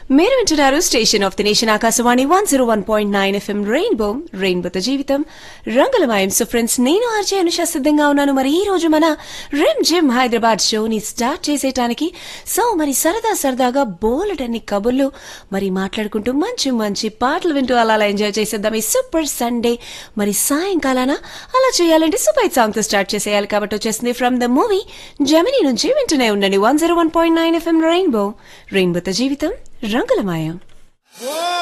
మీరు వింటున్నారు station of the nation Akashvani one zero one point nine FM rainbow రెయిన్బోతో జీవితం రంగులమయం సో ఫ్రెండ్స్ నేను ఆర్జే అనుష సిద్ధంగా ఉన్నాను మరి ఈ రోజు మన రిమ్ జిమ్ హైదరాబాద్ షోని స్టార్ట్ చేసేయటానికి సో మరి సరదా సరదాగా బోలెడన్ని కబుర్లు మరి మాట్లాడుకుంటూ మంచి మంచి పాటలు వింటూ అలా అలా ఎంజాయ్ చేసేద్దాం ఈ సూపర్ సండే మరి సాయంకాలాన అలా చేయాలంటే సూపర్ సాంగ్ తో స్టార్ట్ చేసేయాలి కాబట్టి వచ్చేసింది ఫ్రమ్ ద మూవీ జమినీ నుంచి వింటూనే ఉండండి one zero one point nine FM rainbow రెయిన్బోతో జీవితం రంగులమయం